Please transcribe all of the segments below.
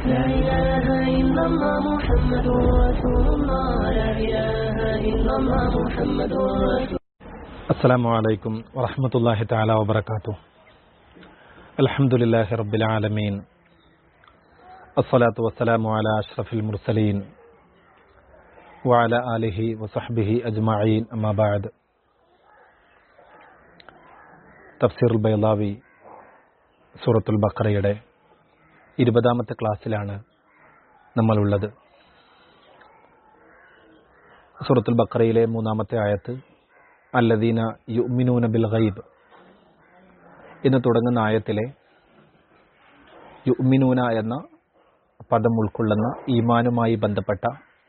لا إله إلا الله محمد رسول الله لا إله إلا الله محمد رسول السلام عليكم ورحمة الله تعالى وبركاته الحمد لله رب العالمين الصلاة والسلام على أشرف المرسلين وعلى آله وصحبه أجمعين أما بعد തഫ്സീർ ബൈലാവി സൂറത്തുൽ ബക്കറയുടെ ഇരുപതാമത്തെ ക്ലാസ്സിലാണ് നമ്മളുള്ളത് സൂറത്തുൽ ബക്കറയിലെ മൂന്നാമത്തെ ആയത്ത് അല്ലദീന യുമിനൂന ബിൽ ഗൈബ് എന്ന് തുടങ്ങുന്ന ആയത്തിലെ യുമിനൂന എന്ന പദം ഉൾക്കൊള്ളുന്ന ഈമാനുമായി ബന്ധപ്പെട്ട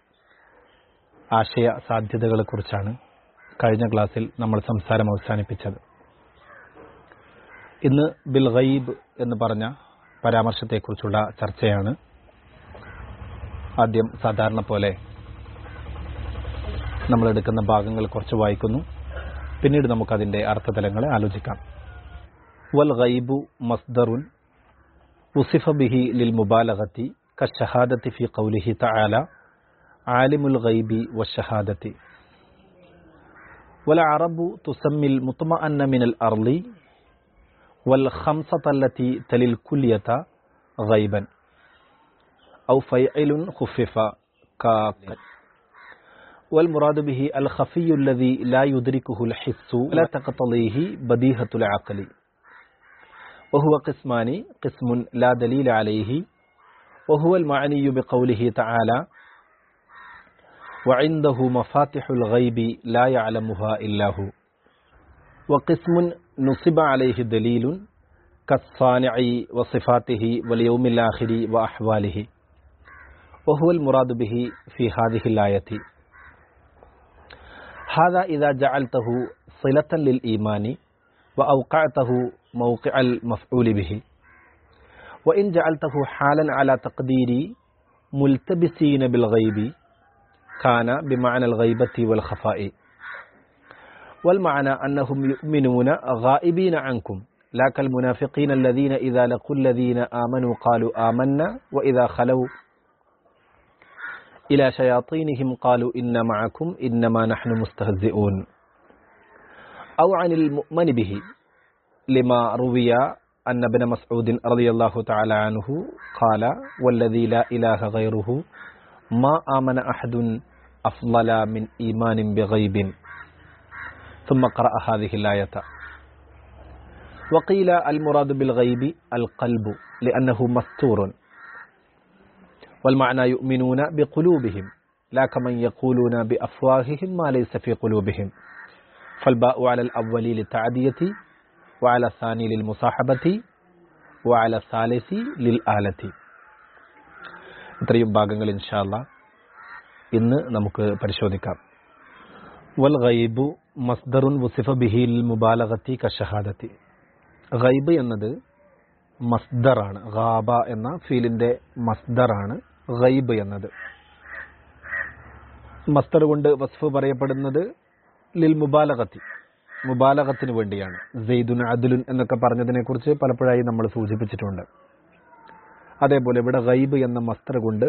ആശയ സാധ്യതകളെക്കുറിച്ചാണ് കഴിഞ്ഞ ക്ലാസ്സിൽ നമ്മൾ സംസാരം അവസാനിപ്പിച്ചത് ഇന്ന് ബിൽ ഗൈബ് എന്ന് പറഞ്ഞ പരാമർശത്തെക്കുറിച്ചുള്ള ചർച്ചയാണ് ആദ്യം സാധാരണ പോലെ നമ്മൾ എടുക്കുന്ന ഭാഗങ്ങൾ കുറച്ച് വായിക്കുന്നു പിന്നീട് നമുക്കതിൻ്റെ അർത്ഥതലങ്ങളെ ആലോചിക്കാം വൽ ഗൈബു മസ്ദറുൻ ഉസിഫ ബിഹി ലിൽ മുബാലഗത്തി കഷഹാദത്തി ഫി ഖൗലിഹി തആല ആലിമുൽ ഗൈബി വശഹാദത്തി والعرب تسمي المطمئن من الأرض والخمسة التي تلي الكلية غيبا أو فيعل خفف كاق والمراد به الخفي الذي لا يدركه الحس ولا تقتضيه بديهة العقل وهو قسمان قسم لا دليل عليه وهو المعني بقوله تعالى وعنده مفاتح الغيب لا يعلمها إلا هو وقسم نصب عليه دليل كالصانع وصفاته واليوم الآخر وأحواله وهو المراد به في هذه الآية هذا إذا جعلته صلة للإيمان وأوقعته موقع المفعول به وإن جعلته حالا على تقدير ملتبسين بالغيب كان بمعنى الغيبة والخفاء والمعنى أنهم يؤمنون غائبين عنكم لا كالمنافقين الذين إذا لقوا الذين آمنوا قالوا آمنا وإذا خلوا إلى شياطينهم قالوا إن معكم إنما نحن مستهزئون أو عن المؤمن به لما روي أن ابن مسعود رضي الله تعالى عنه قال والذي لا إله غيره ما آمن أحد أفضل من إيمان بغيب ثم قرأ هذه الآية وقيل المراد بالغيب القلب لأنه مستور والمعنى يؤمنون بقلوبهم لا كمن يقولون بأفواههم ما ليس في قلوبهم فالباء على الأول للتعدية وعلى الثاني للمصاحبة وعلى الثالث للآلة ഇത്രയും ഭാഗങ്ങൾ ഇൻഷാല്ല ഇന്ന് നമുക്ക് പരിശോധിക്കാം വൽ ഗൈബു മസ്ദറുൻ വുസിഫ ബിഹിൽ മുബാലഗത്തി കഷഹാദത്തി ഗൈബ് എന്നത് മസ്ദറാണ് ഗാബ എന്ന ഫീലിന്റെ മസ്ദറാണ് ഗൈബ് എന്നത് മസ്ദർ കൊണ്ട് വസ്ഫ് പറയപ്പെടുന്നത് ലിൽ മുബാലഗത്തി മുബാലഗത്തിന് വേണ്ടിയാണ് സെയ്ദുൻ അദുലുൻ എന്നൊക്കെ പറഞ്ഞതിനെ കുറിച്ച് പലപ്പോഴായി നമ്മൾ സൂചിപ്പിച്ചിട്ടുണ്ട് അതേപോലെ ഇവിടെ ഗൈബ് എന്ന മസ്തർ കൊണ്ട്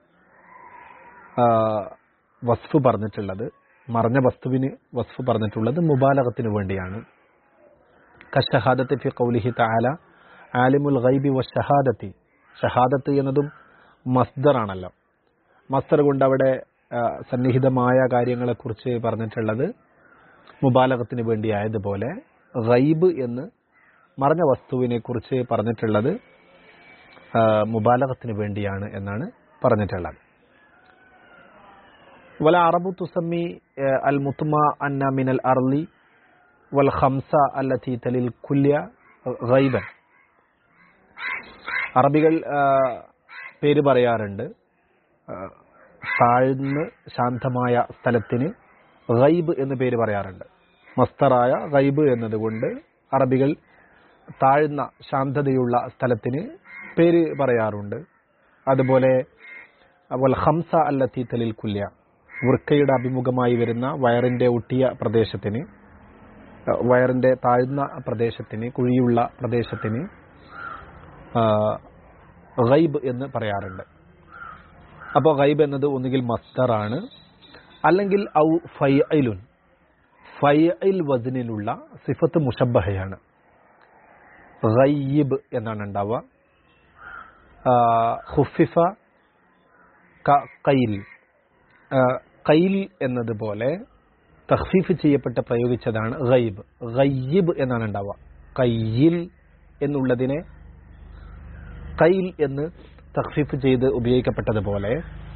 വസ്ഫ് പറഞ്ഞിട്ടുള്ളത് മറഞ്ഞ വസ്തുവിന് വസ്ഫ് പറഞ്ഞിട്ടുള്ളത് മുബാലകത്തിന് വേണ്ടിയാണ് കഷഹാദത്ത് ഫി കൗലിഹി താല ആലിമുൽ ഗൈബി വ ഷഹാദത്തി ഷഹാദത്ത് എന്നതും മസ്ദറാണല്ലോ മസ്ദർ കൊണ്ട് അവിടെ സന്നിഹിതമായ കാര്യങ്ങളെക്കുറിച്ച് പറഞ്ഞിട്ടുള്ളത് മുബാലകത്തിന് വേണ്ടിയായതുപോലെ ഗൈബ് എന്ന് മറഞ്ഞ വസ്തുവിനെ കുറിച്ച് പറഞ്ഞിട്ടുള്ളത് മുബാലകത്തിന് വേണ്ടിയാണ് എന്നാണ് പറഞ്ഞിട്ടുള്ളത് വല അറബു തുസമ്മി അൽ മുത്തുമ അന്ന മിനൽ അർലി വൽ ഹംസ അല്ലത്തി തലിൽ കുല്യ ഗൈബൻ അറബികൾ പേര് പറയാറുണ്ട് താഴ്ന്ന് ശാന്തമായ സ്ഥലത്തിന് ഗൈബ് എന്ന് പേര് പറയാറുണ്ട് മസ്തറായ ഗൈബ് എന്നതുകൊണ്ട് അറബികൾ താഴ്ന്ന ശാന്തതയുള്ള സ്ഥലത്തിന് പേര് പറയാറുണ്ട് അതുപോലെ വൽ ഹംസ അല്ലത്തി തലിൽ കുല്യ വൃക്കയുടെ അഭിമുഖമായി വരുന്ന വയറിന്റെ ഒട്ടിയ പ്രദേശത്തിന് വയറിന്റെ താഴ്ന്ന പ്രദേശത്തിന് കുഴിയുള്ള പ്രദേശത്തിന് ഗൈബ് എന്ന് പറയാറുണ്ട് അപ്പോൾ ഗൈബ് എന്നത് ഒന്നുകിൽ മസ്തറാണ് അല്ലെങ്കിൽ ഔ ഫൈലുൻ ഫൈൽ വസനിലുള്ള സിഫത്ത് മുഷബഹയാണ് ഗയ്യിബ് എന്നാണ് ഉണ്ടാവുക ഹുഫിഫ കൈൽ കൈൽ എന്നതുപോലെ തഹ്ഫീഫ് ചെയ്യപ്പെട്ട് പ്രയോഗിച്ചതാണ് ഗൈബ് ഗയ്യിബ് എന്നാണ് ഉണ്ടാവുക കയ്യിൽ എന്നുള്ളതിനെ കൈൽ എന്ന് തഹ്ഫീഫ് ചെയ്ത് ഉപയോഗിക്കപ്പെട്ടതുപോലെ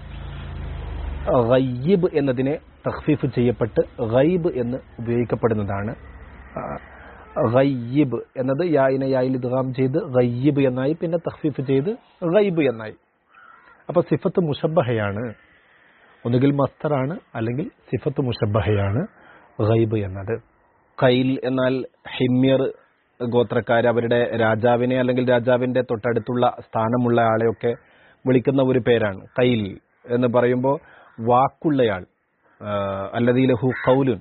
ഗയ്യിബ് എന്നതിനെ തഹ്ഫീഫ് ചെയ്യപ്പെട്ട് ഗൈബ് എന്ന് ഉപയോഗിക്കപ്പെടുന്നതാണ് ഗയ്യിബ് എന്നത് യായിനെ യായിൽ ഇദ്ഗാം ചെയ്ത് ഗയ്യിബ് എന്നായി പിന്നെ തഹ്ഫീഫ് ചെയ്ത് ഗൈബ് എന്നായി അപ്പോൾ സിഫത്ത് മുഷബഹയാണ് ഒന്നുകിൽ മസ്തറാണ് അല്ലെങ്കിൽ സിഫത്ത് മുഷബഹയാണ് ഗൈബ് എന്നത് കൈൽ എന്നാൽ ഹിമ്യർ ഗോത്രക്കാർ അവരുടെ രാജാവിനെ അല്ലെങ്കിൽ രാജാവിന്റെ തൊട്ടടുത്തുള്ള സ്ഥാനമുള്ള ആളെയൊക്കെ വിളിക്കുന്ന ഒരു പേരാണ് കൈൽ എന്ന് പറയുമ്പോൾ വാക്കുള്ളയാൾ അല്ലതീ ലഹു കൗലുൻ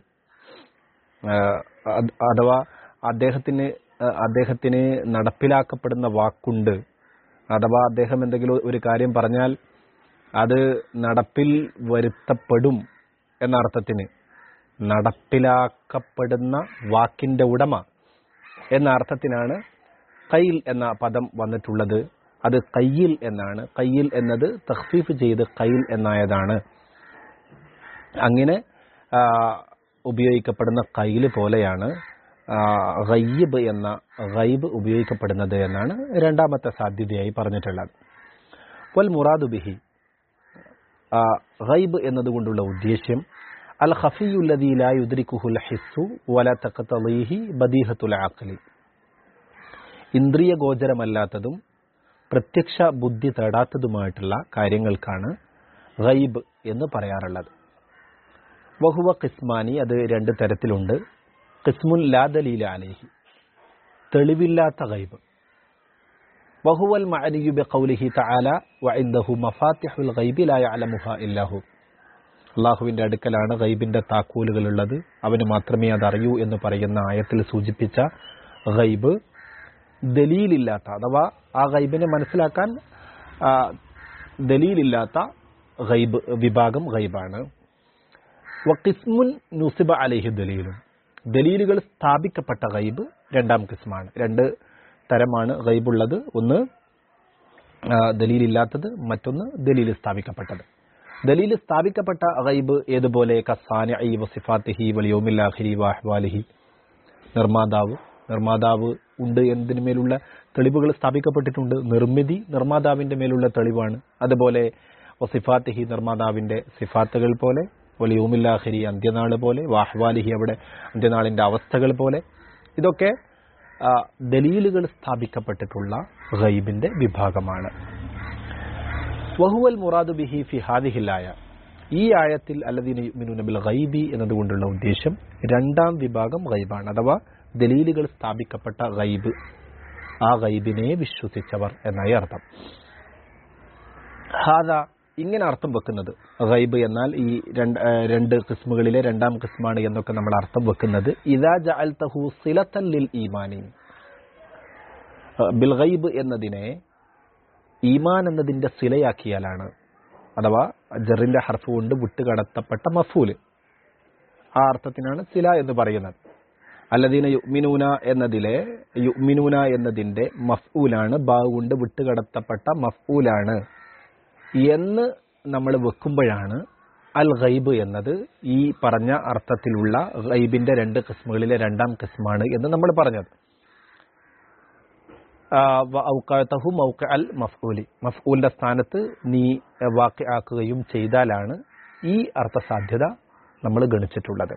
അഥവാ അദ്ദേഹത്തിന് അദ്ദേഹത്തിന് നടപ്പിലാക്കപ്പെടുന്ന വാക്കുണ്ട് അഥവാ അദ്ദേഹം എന്തെങ്കിലും ഒരു കാര്യം പറഞ്ഞാൽ അത് നടപ്പിൽ വരുത്തപ്പെടും എന്ന അർത്ഥത്തിന് നടപ്പിലാക്കപ്പെടുന്ന വാക്കിന്റെ ഉടമ എന്ന അർത്ഥത്തിനാണ് കയ്യിൽ എന്ന പദം വന്നിട്ടുള്ളത് അത് കയ്യിൽ എന്നാണ് കയ്യിൽ എന്നത് തഖ്ഫീഫ് ചെയ്ത് കയ്യിൽ എന്നായതാണ് അങ്ങനെ ഉപയോഗിക്കപ്പെടുന്ന കയ്യിൽ പോലെയാണ് ഗയ്യബ് എന്ന ഗൈബ് ഉപയോഗിക്കപ്പെടുന്നത് എന്നാണ് രണ്ടാമത്തെ സാധ്യതയായി പറഞ്ഞിട്ടുള്ളത് വൽ മുറാദു ബിഹി ഗൈബ് എന്നതുകൊണ്ടുള്ള ഉദ്ദേശ്യം അൽ ഖഫിയുല്ലദീ ലാ യുദ്രിക്കുഹുൽ ഹിസ്സു വല തഖ്തളീഹി ബദീഹത്തുൽ അഖ്ലി ഇന്ദ്രിയ ഗോചരമല്ലാത്തതും പ്രത്യക്ഷ ബുദ്ധി തേടാത്തതുമായിട്ടുള്ള കാര്യങ്ങൾക്കാണ് ഗൈബ് എന്ന് പറയാറുള്ളത് വഹുവ കിസ്മാനി അത് രണ്ട് തരത്തിലുണ്ട് കിസ്മുൻ ലാ ദലീല അലൈഹി തെളിവില്ലാത്ത ഗൈബ് വഹുവൽ മഅനിയു ബിഖൗലിഹി തആല വഇൻദഹു മഫാത്തിഹുൽ ഗൈബി ലാ യഅലമുഹാ ഇല്ലാഹു അള്ളാഹുവിന്റെ അടുക്കലാണ് ഗൈബിന്റെ താക്കോലുകൾ ഉള്ളത് അവന് മാത്രമേ അത് അറിയൂ എന്ന് പറയുന്ന ആയത്തിൽ സൂചിപ്പിച്ച ഗൈബ് ദലീലില്ലാത്ത അഥവാ ആ ഗൈബിനെ മനസ്സിലാക്കാൻ ദലീലില്ലാത്ത ഗൈബ് വിഭാഗം ഗൈബാണ് വക്കിസ്മുൻ നുസിബ അലൈഹി ദലീലും ദലീലുകൾ സ്ഥാപിക്കപ്പെട്ട ഗൈബ് രണ്ടാം കിസ്മാണ് രണ്ട് തരമാണ് ഗൈബുള്ളത് ഒന്ന് ദലീലില്ലാത്തത് മറ്റൊന്ന് ദലീൽ സ്ഥാപിക്കപ്പെട്ടത് ദലീൽ സ്ഥാപിക്കപ്പെട്ട ഗൈബ് ഏതുപോലെ കസാനി ഐ വസിഫാത്തിഹി വലിയോമില്ലാഹിരി വാഹ്വാലിഹി നിർമ്മാതാവ് നിർമ്മാതാവ് ഉണ്ട് എന്നതിനുമേലുള്ള തെളിവുകൾ സ്ഥാപിക്കപ്പെട്ടിട്ടുണ്ട് നിർമ്മിതി നിർമ്മാതാവിന്റെ മേലുള്ള തെളിവാണ് അതുപോലെ വസിഫാത്തിഹി നിർമ്മാതാവിന്റെ സിഫാത്തുകൾ പോലെ വലിയോമില്ലാഹിരി അന്ത്യനാൾ പോലെ വാഹ്വാലിഹി അവിടെ അന്ത്യനാളിന്റെ അവസ്ഥകൾ പോലെ ഇതൊക്കെ ദലീലുകൾ സ്ഥാപിക്കപ്പെട്ടിട്ടുള്ള ഗൈബിന്റെ വിഭാഗമാണ് വഹുവൽ മുറാദു ബിഹി ഫി ഹാദിഹിലായ ഈ ആയത്തിൽ അല്ലദീന യുമിനൂന ബിൽ ഗൈബി എന്നതുകൊണ്ടുള്ള ഉദ്ദേശം രണ്ടാം വിഭാഗം ഗൈബാണ് അഥവാ ദലീലുകൾ സ്ഥാപിക്കപ്പെട്ട ഗൈബ് ആ ഗൈബിനെ വിശ്വസിച്ചവർ എന്നായി അർത്ഥം ഹാദ ഇങ്ങനെ അർത്ഥം വെക്കുന്നത് ഗൈബ് എന്നാൽ ഈ രണ്ട് രണ്ട് കിസ്മുകളിലെ രണ്ടാം കിസ്മാണ് എന്നൊക്കെ നമ്മൾ അർത്ഥം വെക്കുന്നത് ഇദാ ജഅൽതഹു സിലത്തൻ ലിൽ ഈമാനി ബിൽ ഗൈബ് എന്നതിനെ ഈമാൻ എന്നതിന്റെ സിലയാക്കിയാലാണ് അഥവാ ജറിന്റെ ഹർഫ് കൊണ്ട് വിട്ടുകടത്തപ്പെട്ട മഫൂല് ആ അർത്ഥത്തിനാണ് സില എന്ന് പറയുന്നത് അല്ലദീന യുമിനൂന എന്നതിലെ യുമിനൂന എന്നതിന്റെ മഫ്ഊലാണ് ബാ കൊണ്ട് വിട്ടുകടത്തപ്പെട്ട മഫ്ഊലാണ് എന്ന് നമ്മൾ വെക്കുമ്പോഴാണ് അൽ ഗൈബ് എന്നത് ഈ പറഞ്ഞ അർത്ഥത്തിലുള്ള ഗൈബിന്റെ രണ്ട് കിസ്മുകളിലെ രണ്ടാം കിസ്മാണ് എന്ന് നമ്മൾ പറഞ്ഞത് ഔക്കാത്തഹു മൗക്ക അൽ മഫ്ഊലി മഫ്ഊലിന്റെ സ്ഥാനത്ത് നീ വാക്ക് ആക്കുകയും ചെയ്താലാണ് ഈ അർത്ഥസാധ്യത നമ്മൾ ഗണിച്ചിട്ടുള്ളത്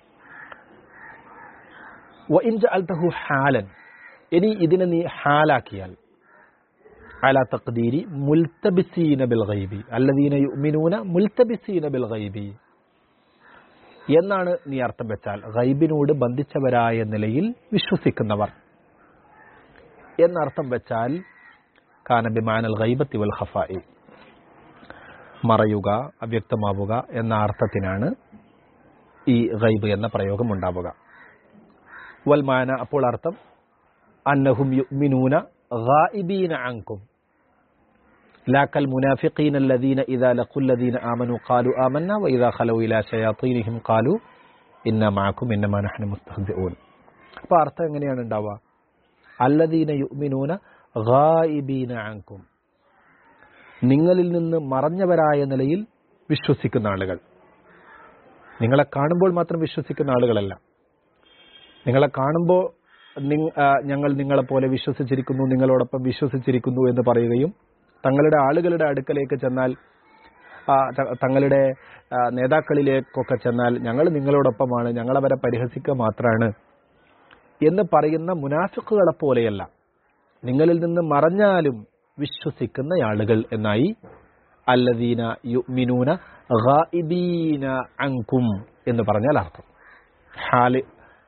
വഇൻജ അൽതഹു ഹാലൻ ഇനി ഇതിനെ നീ ഹാലാക്കിയാൽ അല തഖ്ദീരി മുൽത്തബിസീന ബിൽ ഗൈബി അല്ലദീന യുമിനൂന മുൽത്തബിസീന ബിൽ ഗൈബി എന്നാണ് നീ അർത്ഥം വെച്ചാൽ ഗൈബിനോട് ബന്ധിച്ചവരായ നിലയിൽ വിശ്വസിക്കുന്നവർ എന്നർത്ഥം വെച്ചാൽ കാനബിമാനൽ ഗൈബത്തി വൽ ഖഫായി മറയുക അവ്യക്തമാവുക എന്ന അർത്ഥത്തിനാണ് ഈ ഗൈബ് എന്ന പ്രയോഗം ഉണ്ടാവുക വൽമാന അപ്പോൾ അർത്ഥം അന്നഹും യുമിനൂന ഗായിബീന അങ്കും لا كالمنافقين الذين إذا لقوا الذين آمنوا قالوا آمنا وإذا خلوا إلى شياطينهم قالوا إنا معكم إنما نحن مستهزئون അപ്പോൾ അർത്ഥം എങ്ങനെയാണ് ഉണ്ടാവുക അല്ലദീന യുഅ്മിനൂന ഗായിബീന അൻകും നിങ്ങളിൽ നിന്ന് മറഞ്ഞവരായ നിലയിൽ വിശ്വസിക്കുന്ന ആളുകൾ നിങ്ങളെ കാണുമ്പോൾ മാത്രം വിശ്വസിക്കുന്ന ആളുകളല്ല നിങ്ങളെ കാണുമ്പോൾ നിങ്- ആ, ഞങ്ങൾ നിങ്ങളെപ്പോലെ വിശ്വസിച്ചിരിക്കുന്നു നിങ്ങളോടൊപ്പം വിശ്വസിച്ചിരിക്കുന്നു എന്ന് പറയുകയും തങ്ങളുടെ ആളുകളുടെ അടുക്കലേക്ക് ചെന്നാൽ ആ, ത- തങ്ങളുടെ ആ, നേതാക്കളിലേക്കൊക്കെ ചെന്നാൽ ഞങ്ങൾ നിങ്ങളോടൊപ്പമാണ് ഞങ്ങളവരെ പരിഹസിക്കുക മാത്രമാണ് എന്ന് പറയുന്ന മുനാഫിക്കുകളെ പോലെയല്ല നിങ്ങളിൽ നിന്ന് മറഞ്ഞാലും വിശ്വസിക്കുന്ന ആളുകൾ എന്നായി അല്ലദീന യുമിനൂന ഗായിബീന അങ്കും എന്ന് പറഞ്ഞാൽ അർത്ഥം ഹാല്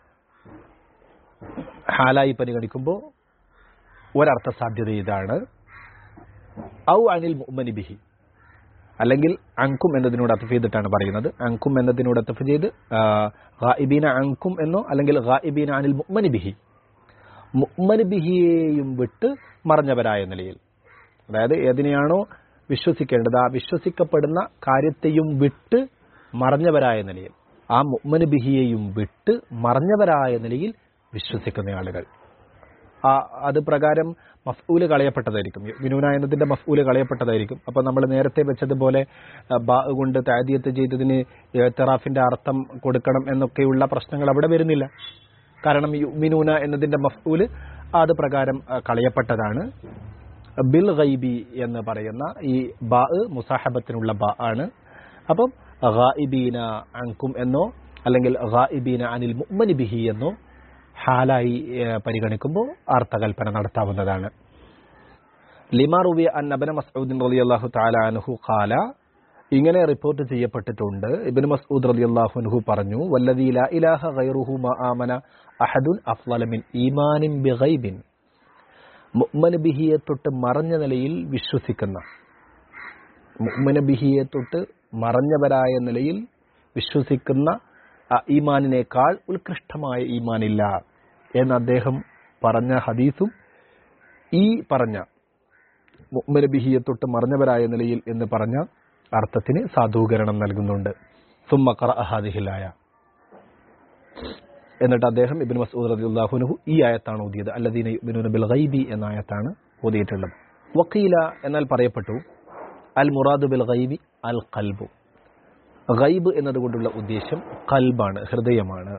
ഹാലായി പരിഗണിക്കുമ്പോൾ ഒരർത്ഥ സാധ്യത ഇതാണ് ഔ അനിൽ മുഅ്മനി ബിഹി അല്ലെങ്കിൽ അങ്കും എന്നതിനോട് അത്തഫ് ചെയ്തിട്ടാണ് പറയുന്നത് അങ്കും എന്നതിനോട് അത്തഫ് ചെയ്ത് ആ, ഗായിബീന അങ്കും എന്നോ അല്ലെങ്കിൽ ഗായിബീന അനിൽ മുഅ്മനി ബിഹി മുഅ്മനി ബിഹിയെയും വിട്ട് മറഞ്ഞവരായ നിലയിൽ അതായത് ഏതിനെയാണോ വിശ്വസിക്കേണ്ടത് ആ വിശ്വസിക്കപ്പെടുന്ന കാര്യത്തെയും വിട്ട് മറഞ്ഞവരായ നിലയിൽ ആ മുഅ്മന് ബിഹിയെയും വിട്ട് മറഞ്ഞവരായ നിലയിൽ വിശ്വസിക്കുന്ന ആളുകൾ ആ അത് പ്രകാരം മഫ്ഊല് കളയപ്പെട്ടതായിരിക്കും വിനൂന എന്നതിന്റെ മഫ്ഊല് കളയപ്പെട്ടതായിരിക്കും അപ്പൊ നമ്മൾ നേരത്തെ വെച്ചതുപോലെ ആ, ബാ കൊണ്ട് താദിയത്ത് ചെയ്തതിന് തെറാഫിന്റെ അർത്ഥം കൊടുക്കണം എന്നൊക്കെയുള്ള പ്രശ്നങ്ങൾ അവിടെ വരുന്നില്ല കാരണം യുമിനൂന എന്നതിന്റെ മഫ്ഊല് അത് പ്രകാരം ആ, കളയപ്പെട്ടതാണ് ബിൽ ഗൈബി എന്ന് പറയുന്ന ഈ ബാ മുസാഹബത്തിനുള്ള ബാ ആണ് അപ്പം ഗായിബീന അൻകും എന്നോ അല്ലെങ്കിൽ ഗായിബീന അനിൽ മുഅ്മനി ബിഹി എന്നോ ഹാലായി ഏഹ്, പരിഗണിക്കുമ്പോൾ അർത്ഥകൽപ്പന നടത്താവുന്നതാണ് ലിമാറുബി അൻ അബന മസ്ഊദിൻ റളിയല്ലാഹു തആല അൻഹു ഖാല ഇങ്ങനെ റിപ്പോർട്ട് ചെയ്യപ്പെട്ടിട്ടുണ്ട് ഇബ്നു മസ്ഊദ് റളിയല്ലാഹു അൻഹു പറഞ്ഞു വല്ലദീ ലാ ഇലാഹ ഗൈറുഹു മാ ആമന അഹദുൻ അഫ്ളല മിൻ ഈമാനിൻ ബിഗൈബിൻ മുഅ്മിന ബിഹിയെ തൊട്ട് മറഞ്ഞ നിലയിൽ വിശ്വസിക്കുന്ന മുഅ്മിന ബിഹിയെ തൊട്ട് മറഞ്ഞവരായ നിലയിൽ വിശ്വസിക്കുന്ന ആ ഈമാനിനേക്കാൾ ഉത്കൃഷ്ടമായ ഈമാനില്ല എന്ന് അദ്ദേഹം പറഞ്ഞ ഹദീസും ഈ പറഞ്ഞ മുഅ്മിന ബിഹിയെ തൊട്ട് മറഞ്ഞവരായ നിലയിൽ എന്ന് പറഞ്ഞ അർത്ഥത്തിന് സാധൂകരണം നൽകുന്നുണ്ട് സുമ്മ ഖറഅ ഹാദിഹിലായ എന്നിട്ട് അദ്ദേഹം ഇബ്നു മസ്ഊദ് റളിയല്ലാഹു അൻഹു ഈ ആയത്താണ് ഓതിയത് അല്ലദീന യുമിനൂന ബിൽ ഗൈബി എന്ന ആയത്താണ് ഓതിയിട്ടുള്ളത് വക്കീല എന്നാൽ പറയപ്പെട്ടു അൽ മുറാദു ബിൽ ഗൈബി അൽ ഖൽബു ഗൈബ് എന്നതുകൊണ്ടുള്ള ഉദ്ദേശം കൽബാണ് ഹൃദയമാണ്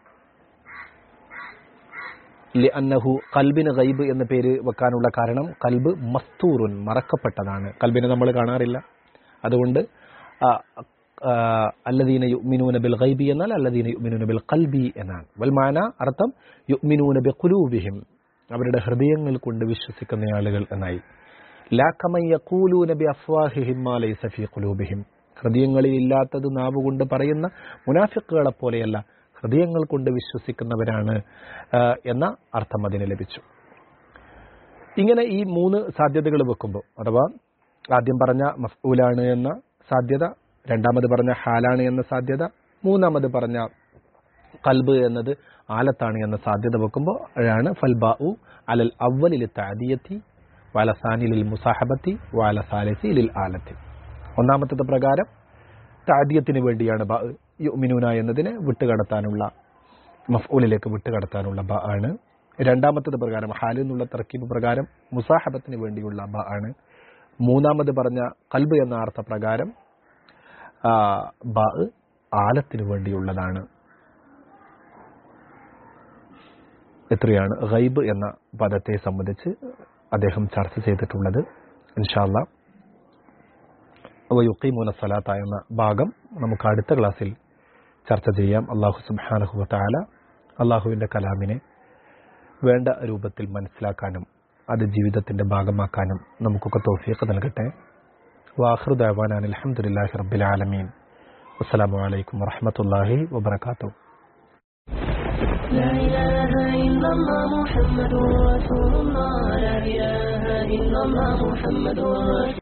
അന്നഹു കൽബിന് ഗൈബ് എന്ന പേര് വെക്കാനുള്ള കാരണം കൽബ് മസ്തൂറുൻ മറക്കപ്പെട്ടതാണ് കൽബിനെ നമ്മൾ കാണാറില്ല അതുകൊണ്ട് ആ, ആ, അല്ലദീന യുഅ്മിനൂന ബിൽ ഗൈബി എന്നാൽ അല്ലദീന യുഅ്മിനൂന ബിൽ ഖൽബി എന്നാണ് വൽ മാന അർത്ഥം യുഅ്മിനൂന ബി ഖുലൂബിഹിം അവരുടെ ഹൃദയങ്ങൾ കൊണ്ട് വിശ്വസിക്കുന്ന ആളുകൾ എന്നായി ലാ കമൻ യഖൂലൂന ബി അഫ്വാഹിഹിം മാ ലൈസ ഫീ ഖുലൂബിഹിം ഹൃദയങ്ങളിൽ ഇല്ലാത്തത് നാവ് കൊണ്ട് പറയുന്ന മുനാഫിക്കുകളെ പോലെയല്ല ഹൃദയങ്ങൾ കൊണ്ട് വിശ്വസിക്കുന്നവരാണ് ആ, എന്ന അർത്ഥം അതിന് ലഭിച്ചു ഇങ്ങനെ ഈ മൂന്ന് സാധ്യതകൾ വെക്കുമ്പോൾ അഥവാ ആദ്യം പറഞ്ഞ മഫ്ഊലാണ് എന്ന സാധ്യത രണ്ടാമത് പറഞ്ഞ ഹാലാണ് എന്ന സാധ്യത മൂന്നാമത് പറഞ്ഞ കൽബ് എന്നത് ആലത്താണ് എന്ന സാധ്യത വെക്കുമ്പോൾ ആണ് ഫൽബാഉ അലൽ അവലിൽ താദിയത്തി വാലസാനി ലിൽ മുസാഹബത്തി വാലസാലസി ലിൽ ആലത്തി ഒന്നാമത്തത് പ്രകാരം താദിയത്തിന് വേണ്ടിയാണ് ബ യുമിനൂന എന്നതിനെ വിട്ടുകടത്താനുള്ള മഫ്ഊലിലേക്ക് വിട്ടുകടത്താനുള്ള ബ ആണ് രണ്ടാമത്തത് പ്രകാരം ഹാലിൽ നിന്നുള്ള തർക്കീബ് പ്രകാരം മുസാഹബത്തിന് വേണ്ടിയുള്ള ബ ആണ് മൂന്നാമത് പറഞ്ഞ കൽബ് എന്ന അർത്ഥ പ്രകാരം ആ, ബ ആലത്തിന് വേണ്ടിയുള്ളതാണ് എത്രയാണ് ഗൈബ് എന്ന പദത്തെ സംബന്ധിച്ച് അദ്ദേഹം ചർച്ച ചെയ്തിട്ടുള്ളത് ഇൻഷാല്ല വയുക്കീമൂന സലാത്ത എന്ന ഭാഗം നമുക്ക് അടുത്ത ക്ലാസ്സിൽ ചർച്ച ചെയ്യാം അള്ളാഹു സുബാനഹു താല അള്ളാഹുവിൻ്റെ കലാമിനെ വേണ്ട രൂപത്തിൽ മനസ്സിലാക്കാനും അത് ജീവിതത്തിൻ്റെ ഭാഗമാക്കാനും നമുക്കൊക്കെ തോഫീക്ക് നൽകട്ടെ വാഹൃദാൻ അലഹമുല്ലാഹി റബ്ബിൽ ആലമീൻ അസ്സലാമു അലൈക്കും വറഹമത്തല്ലാഹി വബർക്കാത്തു لا إله إلا الله محمد رسول الله لا إله إلا الله محمد رسول